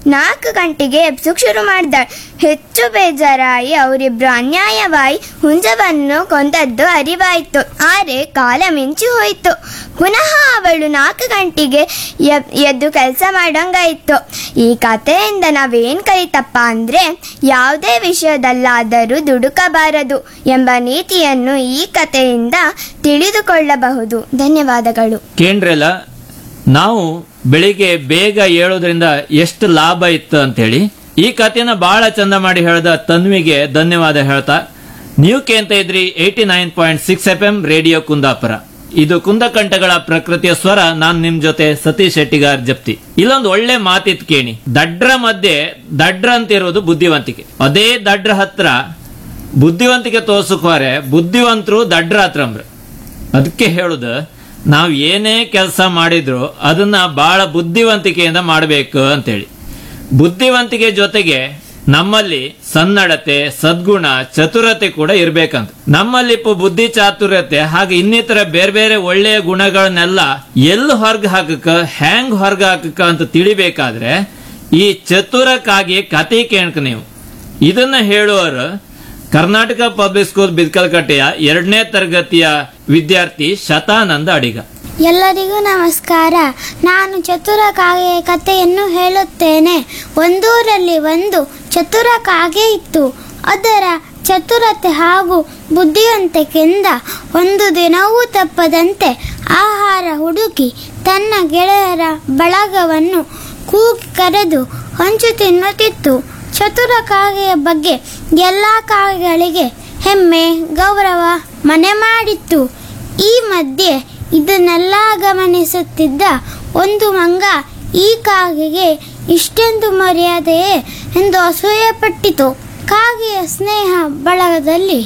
ನಾಲ್ಕು ಗಂಟೆಗೆ ಎಬ್ಸಕ್ ಶುರು ಮಾಡಿದಾಳೆ ಹೆಚ್ಚು ಬೇಜಾರಾಗಿ ಅವರಿಬ್ರು ಅನ್ಯಾಯವಾಗಿ ಹುಂಜವನ್ನು ಕೊಂದದ್ದು ಅರಿವಾಯಿತು ಆದರೆ ಕಾಲ ಮಿಂಚಿ ಹೋಯಿತು ಪುನಃ ಅವಳು ನಾಲ್ಕು ಗಂಟೆಗೆ ಎಬ್- ಎದ್ದು ಕೆಲಸ ಮಾಡಂಗಾಯಿತು ಈ ಕಥೆಯಿಂದ ನಾವೇನ್ ಕಲಿತಪ್ಪ ಅಂದ್ರೆ ಯಾವುದೇ ವಿಷಯದಲ್ಲಾದರೂ ದುಡುಕಬಾರದು ಎಂಬ ನೀತಿಯನ್ನು ಈ ಕಥೆಯಿಂದ ತಿಳಿದುಕೊಳ್ಳಬಹುದು ಧನ್ಯವಾದಗಳು ಕೇಂದ್ರೆಲ್ಲ ನಾವು ಬೆಳಿಗ್ಗೆ ಬೇಗ ಏಳೋದ್ರಿಂದ ಎಷ್ಟು ಲಾಭ ಇತ್ತು ಅಂತೇಳಿ ಈ ಕಥೆನ ಬಹಳ ಚಂದ ಮಾಡಿ ಹೇಳ್ದ ತನ್ವಿಗೆ ಧನ್ಯವಾದ ಹೇಳ್ತಾ ನೀವು ಕೇಂತ ಇದ್ರಿ eighty nine point six F M radio Kundapura ಇದು ಕುಂದಕಂಠಗಳ ಪ್ರಕೃತಿಯ ಸ್ವರ ನಾನ್ ನಿಮ್ ಜೊತೆ ಸತೀಶ್ ಶೆಟ್ಟಿಗಾರ್ ಜಪ್ತಿ ಇಲ್ಲೊಂದು ಒಳ್ಳೆ ಮಾತಿತ್ ಕೇಳಿ ದಡ್ರ ಮಧ್ಯೆ ದಡ್ರ ಅಂತಿರೋದು ಬುದ್ಧಿವಂತಿಕೆ ಅದೇ ದಡ್ರ ಹತ್ರ ಬುದ್ಧಿವಂತಿಕೆ ತೋರ್ಸಕ್ವಾರೆ ಬುದ್ಧಿವಂತರು ದಡ್ರ ಹತ್ರ ಅಂಬ್ರು ಅದಕ್ಕೆ ಹೇಳುದು ನಾವು ಏನೇ ಕೆಲಸ ಮಾಡಿದ್ರು ಅದನ್ನ ಬಹಳ ಬುದ್ಧಿವಂತಿಕೆಯಿಂದ ಮಾಡಬೇಕು ಅಂತೇಳಿ ಬುದ್ಧಿವಂತಿಕೆ ಜೊತೆಗೆ ನಮ್ಮಲ್ಲಿ ಸನ್ನಡತೆ ಸದ್ಗುಣ ಚತುರತೆ ಕೂಡ ಇರ್ಬೇಕಂತ ನಮ್ಮಲ್ಲಿ ಪ- ಬುದ್ಧಿ ಚಾತುರ್ಯತೆ ಹಾಗೆ ಇನ್ನಿತರ ಬೇರೆ ಬೇರೆ ಒಳ್ಳೆಯ ಗುಣಗಳನ್ನೆಲ್ಲ ಎಲ್ಲಿ ಹೊರ್ಗ ಹಾಕಕ್ಕ ಹ್ಯಾಂಗ್ ಹೊರ್ಗ ಹಾಕಕ್ಕ ಅಂತ ತಿಳಿಬೇಕಾದ್ರೆ ಈ ಚತುರಕ್ಕಾಗಿ ಕತೆ ಕೇಳ್ಕ ನೀವು ಇದನ್ನ ಹೇಳುವವರು ಕರ್ನಾಟಕ ಪಬ್ಲಿಕ್ ಸ್ಕೂಲ್ ಬಿದ್ಕಲ್ಕಟ್ಟೆಯ ಎರಡನೇ ತರಗತಿಯ ವಿದ್ಯಾರ್ಥಿ ಶತಾನಂದ ಅಡಿಗ ಎಲ್ಲರಿಗೂ ನಮಸ್ಕಾರ ನಾನು ಚತುರ ಕಾಗೆಯ ಕಥೆಯನ್ನು ಹೇಳುತ್ತೇನೆ ಒಂದೂರಲ್ಲಿ ಒಂದು ಚತುರ ಕಾಗೆ ಇತ್ತು ಅದರ ಚತುರತೆ ಹಾಗೂ ಬುದ್ಧಿವಂತಿಕೆಯಿಂದ ಒಂದು ದಿನವೂ ತಪ್ಪದಂತೆ ಆಹಾರ ಹುಡುಕಿ ತನ್ನ ಗೆಳೆಯರ ಬಳಗವನ್ನು ಕೂಗಿ ಕರೆದು ಹಂಚು ತಿನ್ನುತ್ತಿತ್ತು ಚತುರ ಕಾಗೆಯ ಬಗ್ಗೆ ಎಲ್ಲ ಕಾಗೆಗಳಿಗೆ ಹೆಮ್ಮೆ ಗೌರವ ಮನೆ ಮಾಡಿತ್ತು ಈ ಮಧ್ಯೆ ಇದನ್ನೆಲ್ಲ ಗಮನಿಸುತ್ತಿದ್ದ ಒಂದು ಮಂಗ ಈ ಕಾಗೆಗೆ ಇಷ್ಟೊಂದು ಮರ್ಯಾದೆಯೇ ಎಂದು ಅಸೂಯೆಪಟ್ಟಿತು ಕಾಗೆಯ ಸ್ನೇಹ ಬಳಗದಲ್ಲಿ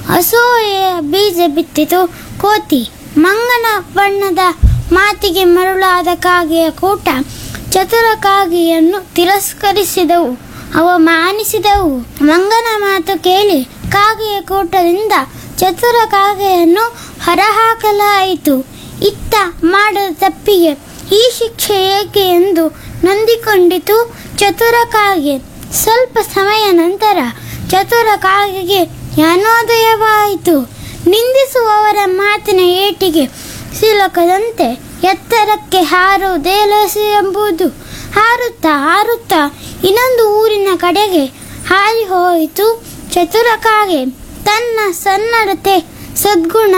ಅಸೂಯೆಯ ಬೀಜ ಬಿತ್ತಿತು ಕೋತಿ ಮಂಗನ ಬಣ್ಣದ ಮಾತಿಗೆ ಮರುಳಾದ ಕಾಗೆಯ ಕೂಟ ಚತುರ ಕಾಗೆಯನ್ನು ತಿರಸ್ಕರಿಸಿದವು ಅವಮಾನಿಸಿದವು ಮಂಗನ ಮಾತು ಕೇಳಿ ಕಾಗೆಯ ಕೂಟದಿಂದ ಚತುರ ಕಾಗೆಯನ್ನು ಹೊರಹಾಕಲಾಯಿತು ಇತ್ತ ಮಾಡದ ತಪ್ಪಿಗೆ ಈ ಶಿಕ್ಷೆ ಏಕೆ ಎಂದು ನೊಂದಿಕೊಂಡಿತು ಚತುರ ಕಾಗೆ ಸ್ವಲ್ಪ ಸಮಯ ನಂತರ ಚತುರ ಕಾಗೆಗೆ ಜ್ಞಾನೋದಯವಾಯಿತು ನಿಂದಿಸುವವರ ಮಾತಿನ ಏಟಿಗೆ ಸಿಲುಕದಂತೆ ಎತ್ತರಕ್ಕೆ ಹಾರುವುದೇಲಸು ಎಂಬುದು ಹಾರುತ್ತಾ ಹಾರುತ್ತಾ ಇನ್ನೊಂದು ಊರಿನ ಕಡೆಗೆ ಹಾರಿ ಹೋಯಿತು ಚತುರ ಕಾಗೆ ತನ್ನ ಸನ್ನಡತೆ ಸದ್ಗುಣ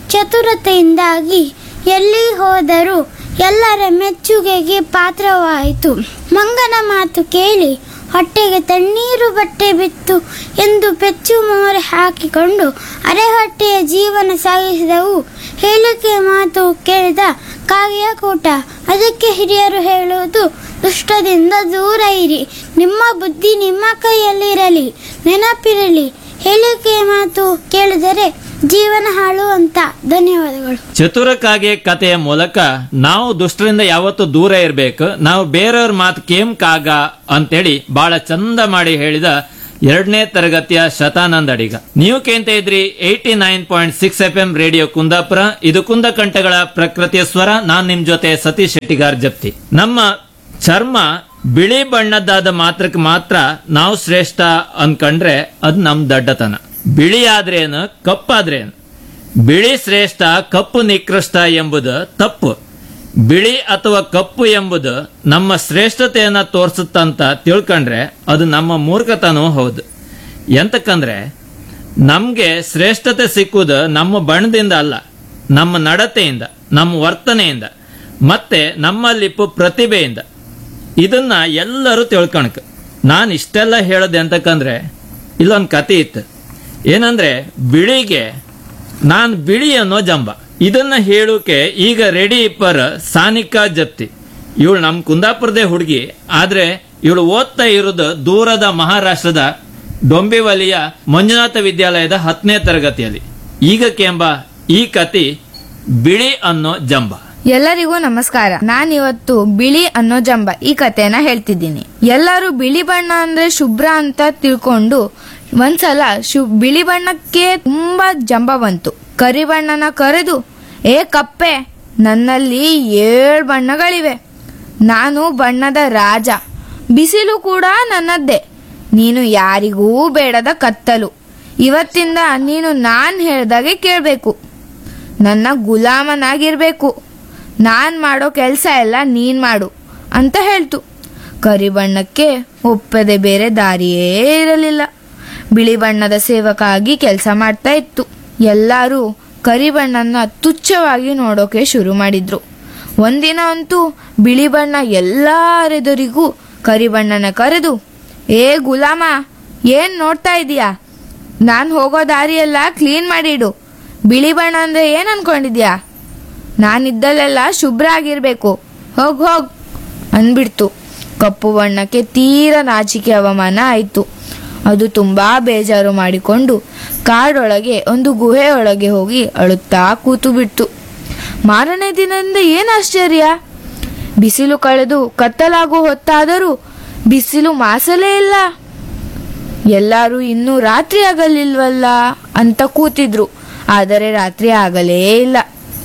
ಚತುರತೆಯಿಂದಾಗಿ ಎಲ್ಲಿ ಹೋದರೂ ಎಲ್ಲರ ಮೆಚ್ಚುಗೆಗೆ ಪಾತ್ರವಾಯಿತು ಮಂಗನ ಮಾತು ಕೇಳಿ ಹೊಟ್ಟೆಗೆ ತಣ್ಣೀರು ಬಟ್ಟೆ ಬಿತ್ತು ಎಂದು ಪೆಚ್ಚು ಮೋರೆ ಹಾಕಿಕೊಂಡು ಅರೆಹೊಟ್ಟೆಯ ಜೀವನ ಸಾಗಿಸಿದವು ಹೇಳಿಕೆ ಮಾತು ಕೇಳಿದ ಕಾಗೆಯ ಕೂಟ ಅದಕ್ಕೆ ಹಿರಿಯರು ಹೇಳುವುದು ದುಷ್ಟದಿಂದ ದೂರ ಇರಿ ನಿಮ್ಮ ಬುದ್ಧಿ ನಿಮ್ಮ ಕೈಯಲ್ಲಿರಲಿ ನೆನಪಿರಲಿ ಹೇಳಿಕೆ ಮಾತು ಕೇಳಿದರೆ ಜೀವನ ಹಾಳು ಅಂತ ಧನ್ಯವಾದಗಳು ಚತುರಕ್ಕಾಗಿ ಕಥೆಯ ಮೂಲಕ ನಾವು ದುಷ್ಟರಿಂದ ಯಾವತ್ತೂ ದೂರ ಇರಬೇಕು ನಾವು ಬೇರೆಯವ್ರ ಮಾತು ಕೇಮ್ ಕಾಗ ಅಂತೇಳಿ ಬಹಳ ಚಂದ ಮಾಡಿ ಹೇಳಿದ ಎರಡನೇ ತರಗತಿಯ ಶತಾನಂದ ಅಡಿಗ ನೀವು ಕೇಂತ ಇದ್ರಿ eighty nine point six F M radio Kundapura ಇದು ಕುಂದಕಂಠಗಳ ಪ್ರಕೃತಿಯ ಸ್ವರ ನಾನ್ ನಿಮ್ ಜೊತೆ ಸತೀಶ್ ಶೆಟ್ಟಿಗಾರ್ ಜಪ್ತಿ ನಮ್ಮ ಚರ್ಮ ಬಿಳಿ ಬಣ್ಣದ್ದಾದ ಮಾತ್ರಕ್ಕೆ ಮಾತ್ರ ನಾವು ಶ್ರೇಷ್ಠ ಅನ್ಕಂಡ್ರೆ ಅದ್ ನಮ್ ದಡ್ಡತನ ಬಿಳಿ ಆದ್ರೇನು ಕಪ್ಪಾದ್ರೇನು ಬಿಳಿ ಶ್ರೇಷ್ಠ ಕಪ್ಪು ನಿಕೃಷ್ಟ ಎಂಬುದು ತಪ್ಪು ಬಿಳಿ ಅಥವಾ ಕಪ್ಪು ಎಂಬುದು ನಮ್ಮ ಶ್ರೇಷ್ಠತೆಯನ್ನ ತೋರಿಸುತ್ತಂತ ತಿಳ್ಕೊಂಡ್ರೆ ಅದು ನಮ್ಮ ಮೂರ್ಖತನೂ ಹೌದು ಎಂತಕ್ಕಂದ್ರೆ ನಮ್ಗೆ ಶ್ರೇಷ್ಠತೆ ಸಿಕ್ಕುವುದು ನಮ್ಮ ಬಣ್ಣದಿಂದ ಅಲ್ಲ ನಮ್ಮ ನಡತೆಯಿಂದ ನಮ್ಮ ವರ್ತನೆಯಿಂದ ಮತ್ತೆ ನಮ್ಮಲ್ಲಿ ಪ- ಪ್ರತಿಭೆಯಿಂದ ಇದನ್ನ ಎಲ್ಲರೂ ತಿಳ್ಕೊಳಕ್ ನಾನು ಇಷ್ಟೆಲ್ಲ ಹೇಳೋದು ಎಂತಕ್ಕಂದ್ರೆ ಇಲ್ಲೊಂದು ಕತೆ ಇತ್ತು ಏನಂದ್ರೆ ಬಿಳಿಗೆ ನಾನು ಬಿಳಿ ಅನ್ನೋ ಜಂಬ ಇದನ್ನ ಹೇಳೋಕೆ ಈಗ ರೆಡಿ ಇಪ್ಪರ್ ಸಾನಿಕಾ ಜಪ್ತಿ ಇವಳು ನಮ್ಮ ಕುಂದಾಪುರದೇ ಹುಡುಗಿ ಆದ್ರೆ ಇವಳು ಓದ್ತಾ ಇರೋದು ದೂರದ ಮಹಾರಾಷ್ಟ್ರದ ಡೊಂಬಿವಲಿಯ ಮಂಜುನಾಥ ವಿದ್ಯಾಲಯದ ಹತ್ತನೇ ತರಗತಿಯಲ್ಲಿ ಈಗ ಕೆಂಬ ಈ ಕತಿ ಬಿಳಿ ಅನ್ನೋ ಜಂಬ ಎಲ್ಲರಿಗೂ ನಮಸ್ಕಾರ ನಾನಿವತ್ತು ಬಿಳಿ ಅನ್ನೋ ಜಂಬ ಈ ಕಥೆನ ಹೇಳ್ತಿದ್ದೀನಿ ಎಲ್ಲರೂ ಬಿಳಿ ಬಣ್ಣ ಅಂದ್ರೆ ಶುಭ್ರ ಅಂತ ತಿಳ್ಕೊಂಡು ಒಂದ್ಸಲ ಶು ಬಿಳಿ ಬಣ್ಣಕ್ಕೆ ತುಂಬಾ ಜಂಬ ಬಂತು ಕರಿ ಬಣ್ಣನ ಕರೆದು ಏ ಕಪ್ಪೆ ನನ್ನಲ್ಲಿ ಏಳು ಬಣ್ಣಗಳಿವೆ ನಾನು ಬಣ್ಣದ ರಾಜ ಬಿಸಿಲು ಕೂಡ ನನ್ನದ್ದೇ ನೀನು ಯಾರಿಗೂ ಬೇಡದ ಕತ್ತಲು ಇವತ್ತಿಂದ ನೀನು ನಾನ್ ಹೇಳ್ದಾಗೆ ಕೇಳಬೇಕು ನನ್ನ ಗುಲಾಮನಾಗಿರ್ಬೇಕು ನಾನ್ ಮಾಡೋ ಕೆಲಸ ಎಲ್ಲ ನೀನ್ ಮಾಡು ಅಂತ ಹೇಳ್ತು ಕರಿ ಬಣ್ಣಕ್ಕೆ ಒಪ್ಪದೆ ಬೇರೆ ದಾರಿಯೇ ಇರಲಿಲ್ಲ ಬಿಳಿ ಬಣ್ಣದ ಸೇವಕ ಆಗಿ ಕೆಲಸ ಮಾಡ್ತಾ ಇತ್ತು ಎಲ್ಲರೂ ಕರಿ ಬಣ್ಣನ ತುಚ್ಛವಾಗಿ ನೋಡೋಕೆ ಶುರು ಮಾಡಿದ್ರು ಒಂದಿನ ಅಂತೂ ಬಿಳಿ ಬಣ್ಣ ಎಲ್ಲರೆದುರಿಗೂ ಕರಿ ಬಣ್ಣನ ಕರೆದು ಏ ಗುಲಾಮ ಏನ್ ನೋಡ್ತಾ ಇದೀಯಾ ನಾನ್ ಹೋಗೋ ದಾರಿಯೆಲ್ಲ ಕ್ಲೀನ್ ಮಾಡಿಡು ಬಿಳಿ ಬಣ್ಣ ಅಂದ್ರೆ ಏನ್ ಅನ್ಕೊಂಡಿದ್ಯಾ ನಾನಿದ್ದಲ್ಲೆಲ್ಲ ಶುಭ್ರ ಆಗಿರ್ಬೇಕು ಹೋಗ್ ಹೋಗ್ ಅಂದ್ಬಿಡ್ತು ಕಪ್ಪು ಬಣ್ಣಕ್ಕೆ ತೀರ ನಾಚಿಕೆ ಅವಮಾನ ಆಯಿತು ಅದು ತುಂಬಾ ಬೇಜಾರು ಮಾಡಿಕೊಂಡು ಕಾಡೊಳಗೆ ಒಂದು ಗುಹೆಯೊಳಗೆ ಹೋಗಿ ಅಳುತ್ತಾ ಕೂತು ಬಿಡ್ತು ಮಾರನೇ ದಿನದಿಂದ ಏನು ಆಶ್ಚರ್ಯ ಬಿಸಿಲು ಕಳೆದು ಕತ್ತಲಾಗೋ ಹೊತ್ತಾದರೂ ಬಿಸಿಲು ಮಾಸಲೇ ಇಲ್ಲ ಎಲ್ಲರೂ ಇನ್ನೂ ರಾತ್ರಿ ಆಗಲಿಲ್ವಲ್ಲ ಅಂತ ಕೂತಿದ್ರು ಆದರೆ ರಾತ್ರಿ ಆಗಲೇ ಇಲ್ಲ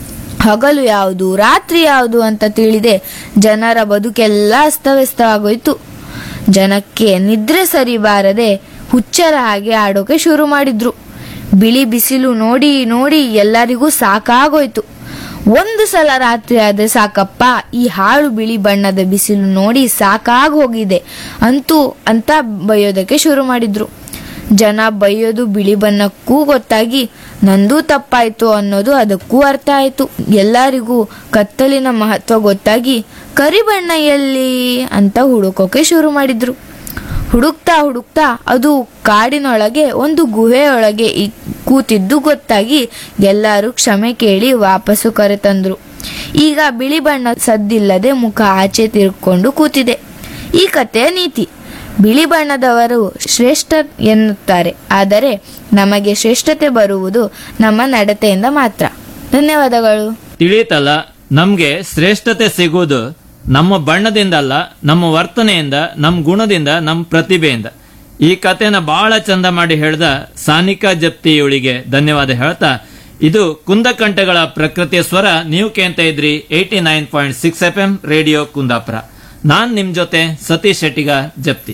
ಹಗಲು ಯಾವುದು ರಾತ್ರಿ ಯಾವುದು ಅಂತ ತಿಳಿದೆ ಜನರ ಬದುಕೆಲ್ಲ ಅಸ್ತವ್ಯಸ್ತವಾಗೋಯ್ತು ಜನಕ್ಕೆ ನಿದ್ರೆ ಸರಿ ಬಾರದೆ ಹುಚ್ಚರ ಹಾಗೆ ಆಡೋಕೆ ಶುರು ಮಾಡಿದ್ರು ಬಿಳಿ ಬಿಸಿಲು ನೋಡಿ ನೋಡಿ ಎಲ್ಲರಿಗೂ ಸಾಕಾಗೋಯ್ತು ಒಂದು ಸಲ ರಾತ್ರಿ ಆದ್ರೆ ಸಾಕಪ್ಪ ಈ ಹಾಳು ಬಿಳಿ ಬಣ್ಣದ ಬಿಸಿಲು ನೋಡಿ ಸಾಕಾಗ್ ಹೋಗಿದೆ ಅಂತೂ ಅಂತ ಬೈಯೋದಕ್ಕೆ ಶುರು ಮಾಡಿದ್ರು ಜನ ಬೈಯೋದು ಬಿಳಿ ಬಣ್ಣಕ್ಕೂ ಗೊತ್ತಾಗಿ ನಂದೂ ತಪ್ಪಾಯ್ತು ಅನ್ನೋದು ಅದಕ್ಕೂ ಅರ್ಥ ಆಯ್ತು ಎಲ್ಲರಿಗೂ ಕತ್ತಲಿನ ಮಹತ್ವ ಗೊತ್ತಾಗಿ ಕರಿ ಬಣ್ಣ ಎಲ್ಲಿ ಅಂತ ಹುಡುಕೋಕೆ ಶುರು ಮಾಡಿದ್ರು ಹುಡುಕ್ತಾ ಹುಡುಕ್ತಾ ಅದು ಕಾಡಿನೊಳಗೆ ಒಂದು ಗುಹೆಯೊಳಗೆ ಇ- ಕೂತಿದ್ದು ಗೊತ್ತಾಗಿ ಎಲ್ಲರೂ ಕ್ಷಮೆ ಕೇಳಿ ವಾಪಸ್ಸು ಕರೆತಂದ್ರು ಈಗ ಬಿಳಿ ಬಣ್ಣ ಸದ್ದಿಲ್ಲದೆ ಮುಖ ಆಚೆ ತಿರುಕೊಂಡು ಕೂತಿದೆ ಈ ಕಥೆಯ ನೀತಿ ಬಿಳಿ ಬಣ್ಣದವರು ಶ್ರೇಷ್ಠ ಎನ್ನುತ್ತಾರೆ ಆದರೆ ನಮಗೆ ಶ್ರೇಷ್ಠತೆ ಬರುವುದು ನಮ್ಮ ನಡತೆಯಿಂದ ಮಾತ್ರ ಧನ್ಯವಾದಗಳು ತಿಳಿಯಿತಲ್ಲ ನಮ್ಗೆ ಶ್ರೇಷ್ಠತೆ ಸಿಗುವುದು ನಮ್ಮ ಬಣ್ಣದಿಂದ ಅಲ್ಲ ನಮ್ಮ ವರ್ತನೆಯಿಂದ ನಮ್ಮ ಗುಣದಿಂದ ನಮ್ಮ ಪ್ರತಿಭೆಯಿಂದ ಈ ಕಥೆನ ಬಹಳ ಚಂದ ಮಾಡಿ ಹೇಳ್ದ ಸಾನಿಕಾ ಜಪ್ತಿ ಇವಳಿಗೆ ಧನ್ಯವಾದ ಹೇಳ್ತಾ ಇದು ಕುಂದಕಂಠಗಳ ಪ್ರಕೃತಿಯ ಸ್ವರ ನೀವು ಕೇಳ್ತಾ ಇದ್ರಿ eighty nine point six F M radio Kundapura ನಾನ್ ನಿಮ್ ಜೊತೆ ಸತೀಶ್ ಶೆಟ್ಟಿಗ ಜಪ್ತಿ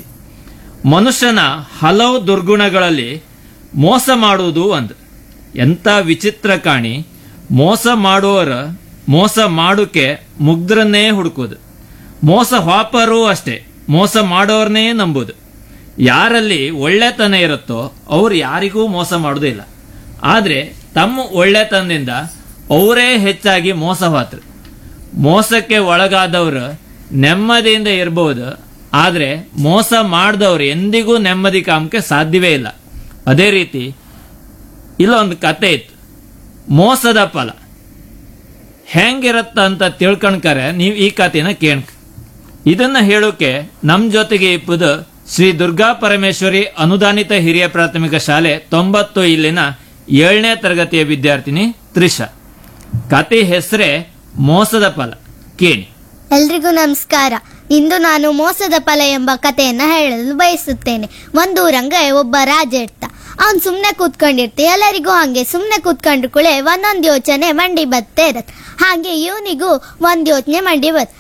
ಮನುಷ್ಯನ ಹಲವು ದುರ್ಗುಣಗಳಲ್ಲಿ ಮೋಸ ಮಾಡುವುದು ಒಂದು ಎಂತ ವಿಚಿತ್ರ ಕಾಣಿ ಮೋಸ ಮಾಡುವವರ ಮೋಸ ಮಾಡೋಕೆ ಮುಗ್ಧರನ್ನೇ ಹುಡುಕೋದು ಮೋಸ ಹಾಪರೂ ಅಷ್ಟೇ ಮೋಸ ಮಾಡೋರ್ನೇ ನಂಬುದು ಯಾರಲ್ಲಿ ಒಳ್ಳೆತನ ಇರುತ್ತೋ ಅವ್ರು ಯಾರಿಗೂ ಮೋಸ ಮಾಡೋದಿಲ್ಲ ಆದ್ರೆ ತಮ್ಮ ಒಳ್ಳೆತನದಿಂದ ಅವರೇ ಹೆಚ್ಚಾಗಿ ಮೋಸ ಹೋತ್ರು ಮೋಸಕ್ಕೆ ಒಳಗಾದವರು ನೆಮ್ಮದಿಯಿಂದ ಇರಬಹುದು ಆದ್ರೆ ಮೋಸ ಮಾಡಿದವ್ರು ಎಂದಿಗೂ ನೆಮ್ಮದಿ ಕಾಮಕ್ಕೆ ಸಾಧ್ಯವೇ ಇಲ್ಲ ಅದೇ ರೀತಿ ಇಲ್ಲೊಂದು ಕತೆ ಇತ್ತು ಮೋಸದ ಫಲ ಹೆಂಗಿರತ್ತ ಅಂತ ತಿಳ್ಕೊಂಡ್ಕರೆ ನೀವು ಈ ಕಥೆನ ಕೇಳ್ಕ ಇದನ್ನ ಹೇಳೋಕೆ ನಮ್ ಜೊತೆಗೆ ಇಪ್ಪದು ಶ್ರೀ ದುರ್ಗಾ ಪರಮೇಶ್ವರಿ ಅನುದಾನಿತ ಹಿರಿಯ ಪ್ರಾಥಮಿಕ ಶಾಲೆ ತೊಂಬತ್ತು ಇಲ್ಲಿನ ಏಳನೇ ತರಗತಿಯ ವಿದ್ಯಾರ್ಥಿನಿ ತ್ರಿಷಾ ಕತೆ ಹೆಸರೇ ಮೋಸದ ಫಲ ಕೇಳಿ ಎಲ್ರಿಗೂ ನಮಸ್ಕಾರ ಇಂದು ನಾನು ಮೋಸದ ಫಲ ಎಂಬ ಕಥೆಯನ್ನ ಹೇಳಲು ಬಯಸುತ್ತೇನೆ ಒಂದು ಊರಂಗ ಒಬ್ಬ ರಾಜ ಇರ್ತ ಅವ್ನು ಸುಮ್ಮನೆ ಕೂತ್ಕೊಂಡಿರ್ತ ಎಲ್ಲರಿಗೂ ಹಾಗೆ ಸುಮ್ಮನೆ ಕೂತ್ಕೊಂಡ್ರು ಕೂಳೆ ಒಂದೊಂದು ಯೋಚನೆ ಮಂಡಿ ಬತ್ತೇ ಇರತ್ತೆ ಹಾಗೆ ಇವನಿಗೂ ಒಂದು ಯೋಚನೆ ಮಂಡಿ ಬತ್